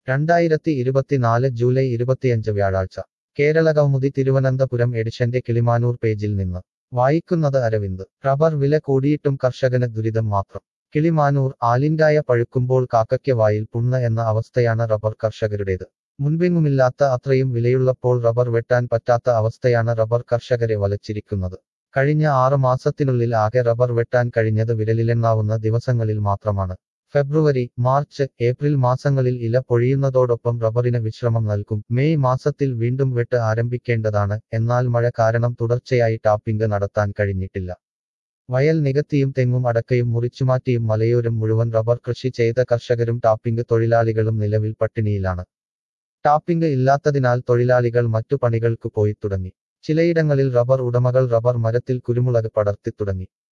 രണ്ടായിരത്തി ഇരുപത്തിനാല് ജൂലൈ ഇരുപത്തിയഞ്ച് വ്യാഴാഴ്ച കേരള കൗമുദി തിരുവനന്തപുരം എഡിഷന്റെ കിളിമാനൂർ പേജിൽ നിന്ന് വായിക്കുന്നത് അരവിന്ദ് റബ്ബർ വില കൂടിയിട്ടും കർഷകന് ദുരിതം മാത്രം കിളിമാനൂർ ആലിൻകായ പഴുക്കുമ്പോൾ കാക്കയ്ക്ക് വായിൽ പുണ്ണ് എന്ന അവസ്ഥയാണ് റബ്ബർ കർഷകരുടേത് മുൻപെങ്ങുമില്ലാത്ത അത്രയും വിലയുള്ളപ്പോൾ റബ്ബർ വെട്ടാൻ പറ്റാത്ത അവസ്ഥയാണ് റബ്ബർ കർഷകരെ വലച്ചിരിക്കുന്നത് കഴിഞ്ഞ ആറ് മാസത്തിനുള്ളിൽ ആകെ റബ്ബർ വെട്ടാൻ കഴിഞ്ഞത് വിരലിലെണ്ണാവുന്ന ദിവസങ്ങളിൽ മാത്രമാണ് ഫെബ്രുവരി മാർച്ച് ഏപ്രിൽ മാസങ്ങളിൽ ഇല പൊഴിയുന്നതോടൊപ്പം റബ്ബറിന് വിശ്രമം നൽകും മെയ് മാസത്തിൽ വീണ്ടും വെട്ട് ആരംഭിക്കേണ്ടതാണ് എന്നാൽ മഴ കാരണം തുടർച്ചയായി ടാപ്പിംഗ് നടത്താൻ കഴിഞ്ഞിട്ടില്ല വയൽ നികത്തിയും തെങ്ങും അടക്കയും മുറിച്ചുമാറ്റിയും മലയോരം മുഴുവൻ റബ്ബർ കൃഷി ചെയ്ത കർഷകരും ടാപ്പിംഗ് തൊഴിലാളികളും നിലവിൽ പട്ടിണിയിലാണ് ടാപ്പിംഗ് ഇല്ലാത്തതിനാൽ തൊഴിലാളികൾ മറ്റു പണികൾക്ക് പോയി തുടങ്ങി ചിലയിടങ്ങളിൽ റബ്ബർ ഉടമകൾ റബ്ബർ മരത്തിൽ കുരുമുളക് പടർത്തി തുടങ്ങി